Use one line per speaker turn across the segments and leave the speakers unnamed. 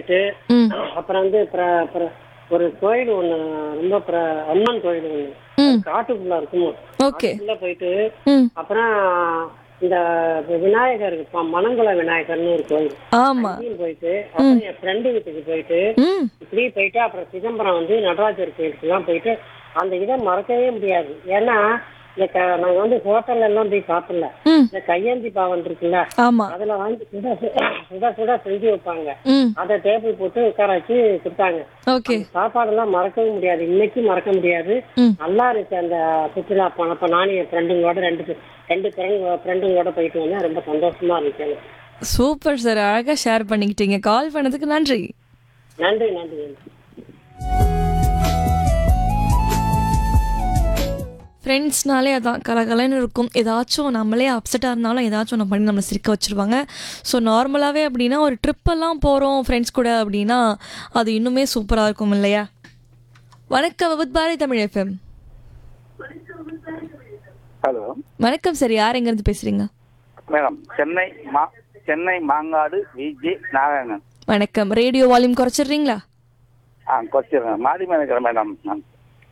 போயிட்டு
ம்
அப்புறம் வந்து பிர- பிர- ஒரு கோயில் ஒண்ணு ரொம்ப பிர- அம்மன் கோயில் ஒண்ணு
ம்
காட்டுக்குள்ள இருக்கும்
ஓகே
உள்ள போயிட்டு
ம்
அப்புறம் இந்த விநாயகர் ப- மணங்குள விநாயகர்னு ஒரு கோயில்
ஆமா
அங்கேயும் போயிட்டு அப்புறம் என் ஃப்ரெண்டு வீட்டுக்கு போயிட்டு
ம்
இப்படி போயிட்டு அப்புறம் சிதம்பரம் வந்து நடராஜர் கோயிலுக்கு எல்லாம் போயிட்டு அந்த இதை மறக்கவே முடியாது ஏன்னா இந்த க- நாங்க வந்து ஹோட்டல்ல எல்லாம் போய் சாப்பிடல
ம்
இந்த கையேந்தி பாவம் இருக்குல்ல
ஆமா
அதுல வாங்கி சுட சு- சுட சுட செஞ்சு வைப்பாங்க
ம்
அதை டேபிள் போட்டு உட்கார வச்சு கொடுத்தாங்க
ஓகே
சாப்பாடெல்லாம் மறக்கவே முடியாது இன்னைக்கு மறக்க முடியாது
ம்
நல்லா இருக்கு அந்த சுற்றுலா போனப்ப நானும் என் ஃப்ரெண்டுங்களோட ரெண்டு பே- ரெண்டு ஃப்ரெண்டுங்களோட போயிட்டு வந்தேன் ரொம்ப சந்தோஷமா இருந்துச்சு எனக்கு
சூப்பர் சார் அழகா ஷேர் பண்ணிக்கிட்டீங்க கால் பண்ணதுக்கு நன்றி
நன்றி நன்றி நன்றி
ஃப்ரெண்ட்ஸ்னாலே அதான் கலகலன்னு இருக்கும் ஏதாச்சும் நம்மளே அப்செட்டாக இருந்தாலும் ஏதாச்சும் ஒன்று பண்ணி நம்மளை சிரிக்க வச்சுருவாங்க ஸோ நார்மலாகவே அப்படின்னா ஒரு ட்ரிப்பெல்லாம் போகிறோம் ஃப்ரெண்ட்ஸ் கூட அப்படின்னா அது இன்னுமே சூப்பராக இருக்கும் இல்லையா வணக்கம் with Bharathi Tamil FM
hello
வணக்கம் சார் யார் எங்கேருந்து பேசுகிறீங்க
மேடம் சென்னை மா சென்னை மாங்காடு விஜி நாராயணன்
வணக்கம் ரேடியோ வால்யூம் குறைச்சிடுறீங்களா
ஆ கொச்சிடுறேன் மாடி மேனேஜர் மேடம் நான்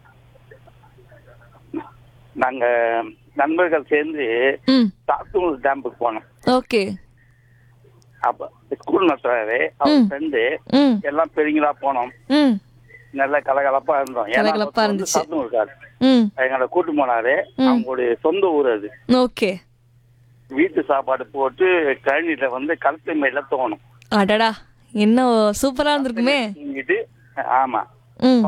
நாங்கள் நண்பர்கள் சேர்ந்து
ம்
சாத்தூர் டேம்புக்கு போனோம்
ஓகே
அப்போ ஸ்கூல் நடத்துறாரு அவர் ஃப்ரெண்டு
ம்
எல்லாம் பெரியங்களா போனோம்
ம்
நல்ல கலகலப்பா இருந்தோம் ஏன்னா
கலகலப்பா
அவர் வந்து
இருந்துச்சு.
சாத்தூர் இருக்காரு
ம்
எங்களை கூட்டு போனாரு அவங்களுடைய சொந்த ஊர் அது
ஓகே
வீட்டு சாப்பாடு போட்டு கழனியில வந்து கழுத்து மேல தோணும்
அடடா என்ன சூப்பராக இருந்திருக்குமே
தூங்கிட்டு ஆமா
ம்